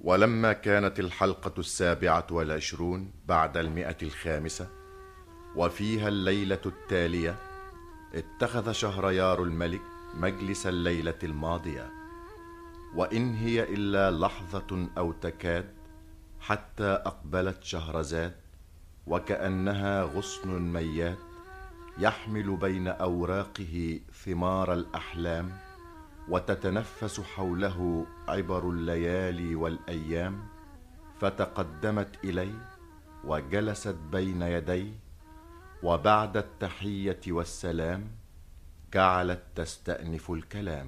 ولما كانت الحلقة السابعة والعشرون بعد المئة الخامسة وفيها الليلة التالية اتخذ شهريار الملك مجلس الليلة الماضية وإن هي إلا لحظة أو تكاد حتى أقبلت شهرزاد وكأنها غصن ميات يحمل بين أوراقه ثمار الأحلام وتتنفس حوله عبر الليالي والايام فتقدمت اليه وجلست بين يديه وبعد التحيه والسلام جعلت تستانف الكلام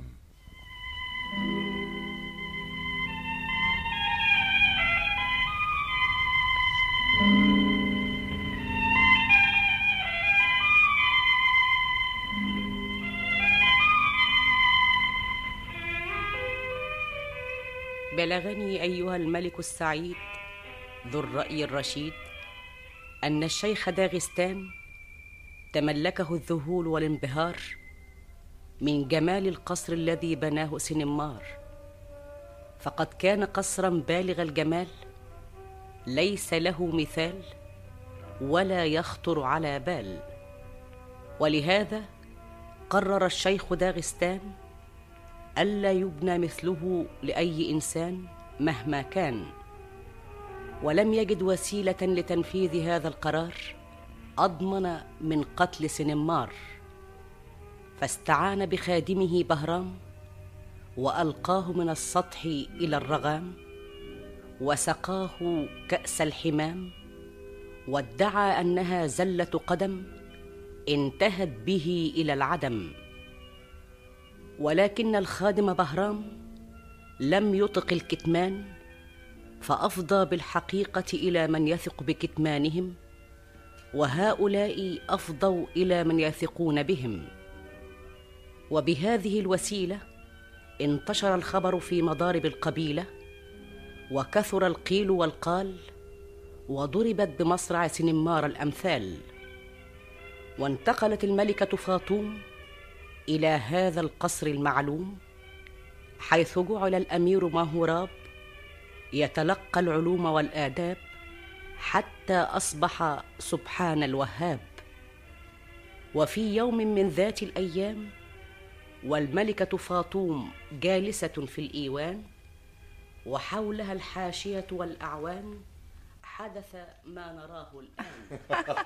بلغني ايها الملك السعيد ذو الراي الرشيد ان الشيخ داغستان تملكه الذهول والانبهار من جمال القصر الذي بناه سنمار فقد كان قصرا بالغ الجمال ليس له مثال ولا يخطر على بال ولهذا قرر الشيخ داغستان الا يبنى مثله لاي انسان مهما كان ولم يجد وسيله لتنفيذ هذا القرار اضمن من قتل سنمار فاستعان بخادمه بهرام والقاه من السطح الى الرغام وسقاه كاس الحمام وادعى انها زله قدم انتهت به الى العدم ولكن الخادم بهرام لم يطق الكتمان فافضى بالحقيقه الى من يثق بكتمانهم وهؤلاء افضوا الى من يثقون بهم وبهذه الوسيله انتشر الخبر في مضارب القبيله وكثر القيل والقال وضربت بمصرع سنمار الامثال وانتقلت الملكه فاطوم الى هذا القصر المعلوم حيث جعل الامير ماهوراب يتلقى العلوم والاداب حتى اصبح سبحان الوهاب وفي يوم من ذات الايام والملكه فاطوم جالسه في الايوان وحولها الحاشيه والاعوان حدث ما نراه الان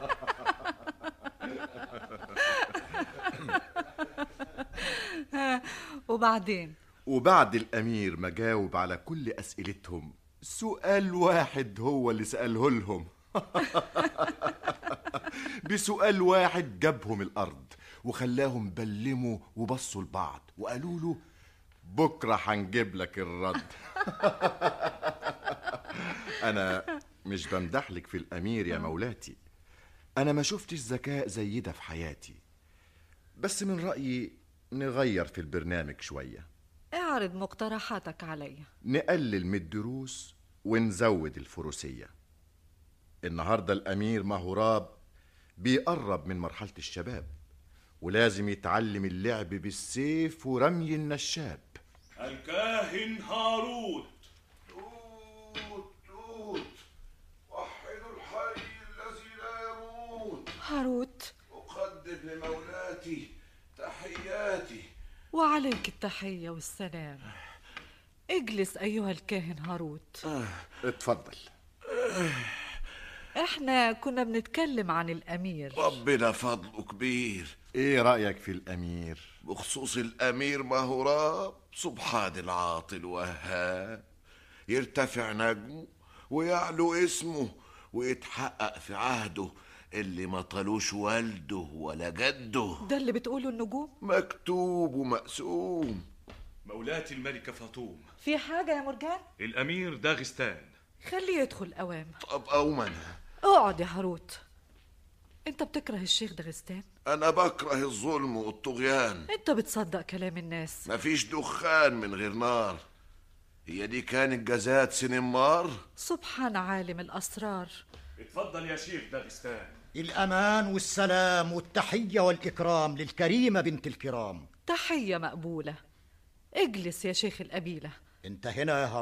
وبعدين وبعد الامير ما جاوب على كل اسئلتهم سؤال واحد هو اللي ساله لهم بسؤال واحد جابهم الارض وخلاهم بلموا وبصوا لبعض وقالوا له بكره هنجيب لك الرد انا مش بمدح لك في الامير يا مولاتي انا ما شفتش ذكاء زي ده في حياتي بس من رايي نغير في البرنامج شويه اعرض مقترحاتك علي نقلل من الدروس ونزود الفروسيه النهارده الامير مهوراب بيقرب من مرحله الشباب ولازم يتعلم اللعب بالسيف ورمي النشاب الكاهن هاروت توت توت وحدوا الحي الذي لا يموت هاروت أقدم لمولاتي تحياتي وعليك التحيه والسلام اجلس ايها الكاهن هاروت اتفضل احنا كنا بنتكلم عن الامير ربنا فضله كبير ايه رايك في الامير بخصوص الأمير مهراب سبحان العاطي الوهاب يرتفع نجمه ويعلو اسمه ويتحقق في عهده اللي ما طالوش والده ولا جده ده اللي بتقوله النجوم مكتوب ومقسوم مولاتي الملكة فاطوم في حاجه يا مرجان الأمير داغستان خليه يدخل اوام طب أومن اقعد يا هاروت انت بتكره الشيخ دغستان أنا بكره الظلم والطغيان انت بتصدق كلام الناس مفيش دخان من غير نار هي دي كانت جزات سنمار سبحان عالم الاسرار اتفضل يا شيخ داغستان الأمان والسلام والتحية والإكرام للكريمة بنت الكرام تحيه مقبوله اجلس يا شيخ القبيله أنت هنا يا هاروت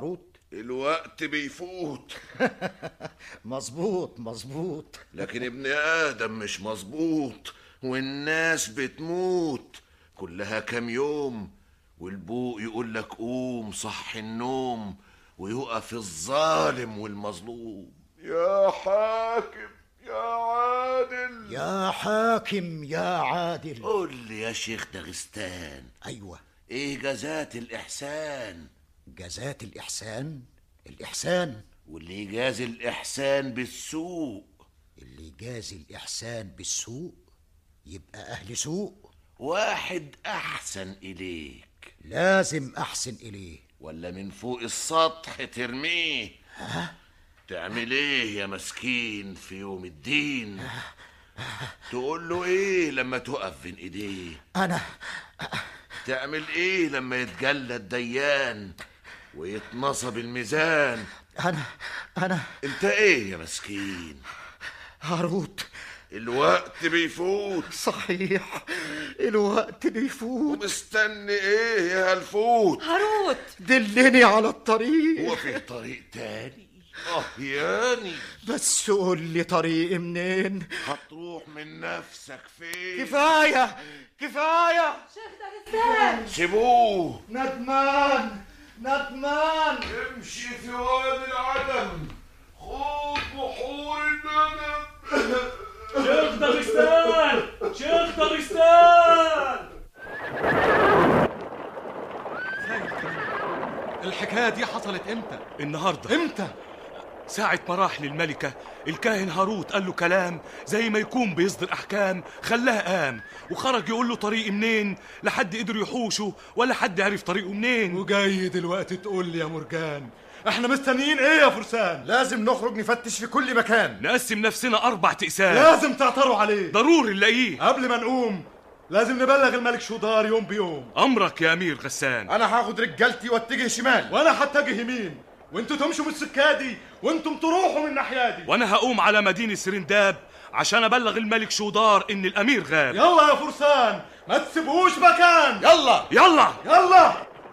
الوقت بيفوت مظبوط مظبوط لكن ابن آدم مش مظبوط والناس بتموت كلها كام يوم والبوق يقول لك قوم صح النوم ويقف الظالم والمظلوم يا حاكم يا عادل يا حاكم يا عادل قول لي يا شيخ دغستان أيوة ايه جزات الإحسان جزات الإحسان الإحسان واللي يجازي الإحسان بالسوء اللي جازي الإحسان بالسوء يبقى أهل سوء واحد أحسن إليك لازم أحسن إليه ولا من فوق السطح ترميه تعمل ايه يا مسكين في يوم الدين تقول له ايه لما تقف بين ايديه أنا تعمل ايه لما يتجلى الديان ويتنصب الميزان أنا أنا انت ايه يا مسكين هاروت الوقت بيفوت صحيح الوقت بيفوت ومستني ايه يا هالفوت هاروت دلني على الطريق هو في طريق تاني اه ياني بس قول لي طريقي منين هتروح من نفسك فين كفاية كفاية سيبوه ندمان ندمان امشي في وادي العدم خوض بحور الندم شيخ داغستان شيخ داغستان الحكاية دي حصلت امتى؟ النهارده امتى؟ ساعة ما راح للملكة الكاهن هاروت قال له كلام زي ما يكون بيصدر أحكام خلاه قام وخرج يقول له طريقي منين لحد قدر يحوشه ولا حد عرف طريقه منين وجاي دلوقتي تقول لي يا مرجان احنا مستنيين ايه يا فرسان؟ لازم نخرج نفتش في كل مكان نقسم نفسنا أربع تقسام لازم تعثروا عليه ضروري نلاقيه قبل ما نقوم لازم نبلغ الملك شودار يوم بيوم أمرك يا أمير غسان انا هاخد رجالتي واتجه شمال وانا هتجه يمين وانتوا تمشوا من السكة دي وانتم تروحوا من الناحية دي وأنا هقوم على مدينة سرنداب عشان أبلغ الملك شودار إن الأمير غاب يلا يا فرسان ما تسيبوش مكان يلا يلا يلا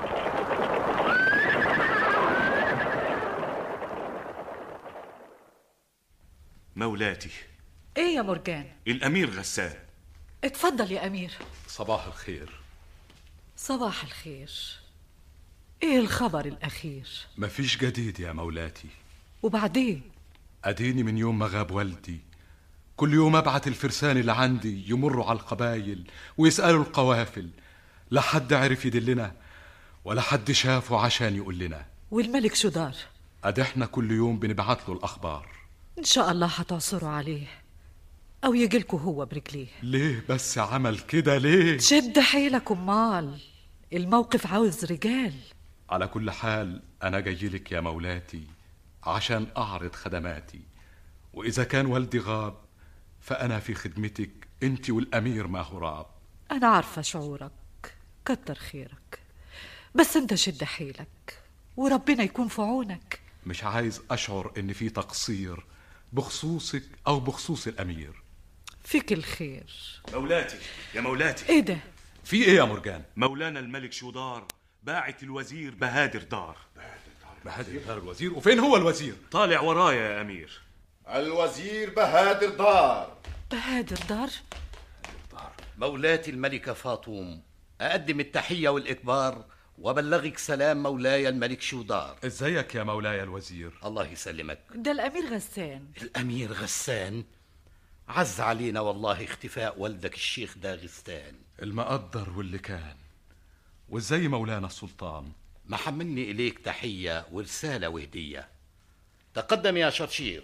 مولاتي ايه يا مرجان الأمير غسان اتفضل يا امير صباح الخير صباح الخير ايه الخبر الاخير مفيش جديد يا مولاتي وبعدين أديني من يوم ما غاب والدي كل يوم أبعت الفرسان اللي عندي يمروا على القبايل ويسألوا القوافل لا حد عرف يدلنا ولا حد شافه عشان يقول لنا والملك شدار أدي احنا كل يوم بنبعت له الأخبار ان شاء الله هتعثروا عليه او يجيلكوا هو برجليه ليه بس عمل كده ليه شد حيلك امال الموقف عاوز رجال على كل حال أنا جاي لك يا مولاتي عشان أعرض خدماتي وإذا كان والدي غاب فأنا في خدمتك أنت والأمير ما هو راب انا عارفه شعورك كتر خيرك بس انت شد حيلك وربنا يكون في عونك مش عايز أشعر إن في تقصير بخصوصك أو بخصوص الأمير فيك الخير مولاتي يا مولاتي ايه ده في إيه يا مرجان؟ مولانا الملك شودار باعت الوزير بهادر دار بهادر دار الوزير وفين هو الوزير؟ طالع ورايا يا أمير الوزير بهادر دار بهادر دار مولاتي الملكة فاطوم أقدم التحية والإكبار وبلغك سلام مولاي الملك شودار ازيك يا مولاي الوزير الله يسلمك ده الامير غسان الأمير غسان عز علينا والله اختفاء والدك الشيخ داغستان المقدر واللي كان وازاي مولانا السلطان ما حملني إليك تحية ورسالة وهدية تقدم يا شرشير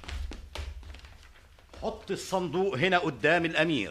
حط الصندوق هنا قدام الأمير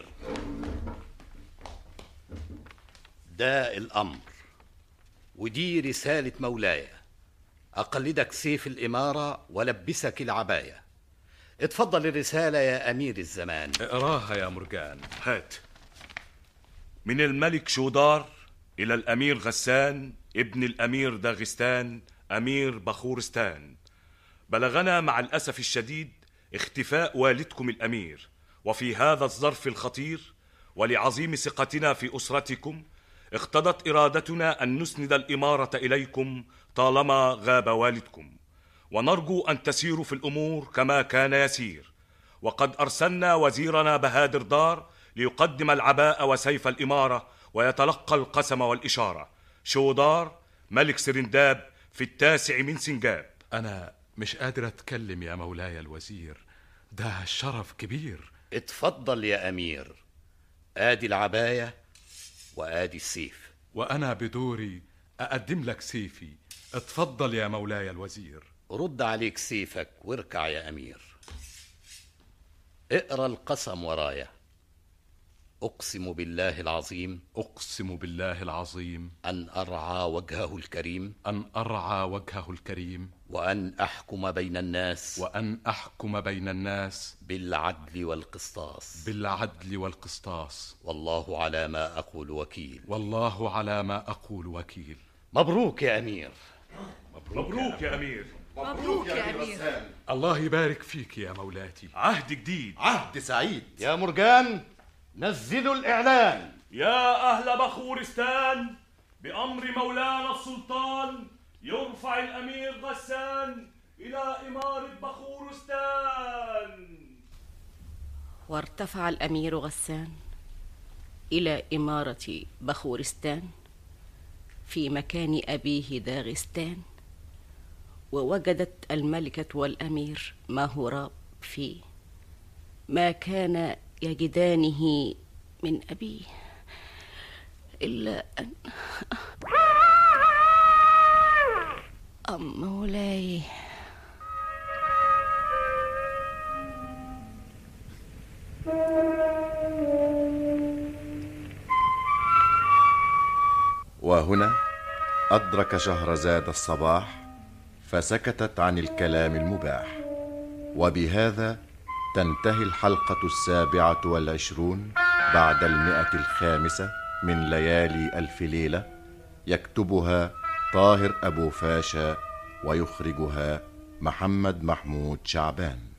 ده الأمر ودي رسالة مولاي أقلدك سيف الإمارة ولبسك العباية اتفضل الرسالة يا أمير الزمان اقراها يا مرجان هات من الملك شودار إلى الأمير غسان ابن الأمير داغستان أمير بخورستان بلغنا مع الأسف الشديد اختفاء والدكم الأمير وفي هذا الظرف الخطير ولعظيم ثقتنا في أسرتكم اقتضت إرادتنا أن نسند الإمارة إليكم طالما غاب والدكم ونرجو أن تسيروا في الأمور كما كان يسير وقد أرسلنا وزيرنا بهادر دار ليقدم العباء وسيف الإمارة ويتلقى القسم والإشارة شودار ملك سرنداب في التاسع من سنجاب أنا مش قادر أتكلم يا مولاي الوزير ده شرف كبير اتفضل يا أمير آدي العباية وآدي السيف وأنا بدوري أقدم لك سيفي اتفضل يا مولاي الوزير رد عليك سيفك واركع يا أمير اقرا القسم ورايا أقسم بالله العظيم أقسم بالله العظيم أن أرعى وجهه الكريم أن أرعى وجهه الكريم وأن أحكم بين الناس وأن أحكم بين الناس بالعدل والقسطاس بالعدل والقسطاس والله على ما أقول وكيل والله على ما أقول وكيل مبروك يا أمير مبروك يا أمير مبروك يا أمير الله يبارك فيك يا مولاتي عهد جديد عهد سعيد يا مرجان نزلوا الإعلان يا أهل بخورستان بأمر مولانا السلطان يرفع الأمير غسان إلى إمارة بخورستان وارتفع الامير غسان الى اماره بخورستان في مكان ابيه داغستان ووجدت الملكه والامير ماهوراب فيه ما كان يجدانه من ابيه الا ان أم مولاي وهنا أدرك شهرزاد الصباح فسكتت عن الكلام المباح وبهذا تنتهي الحلقة السابعة والعشرون بعد المئة الخامسة من ليالي ألف ليلة يكتبها طاهر أبو فاشا ويخرجها محمد محمود شعبان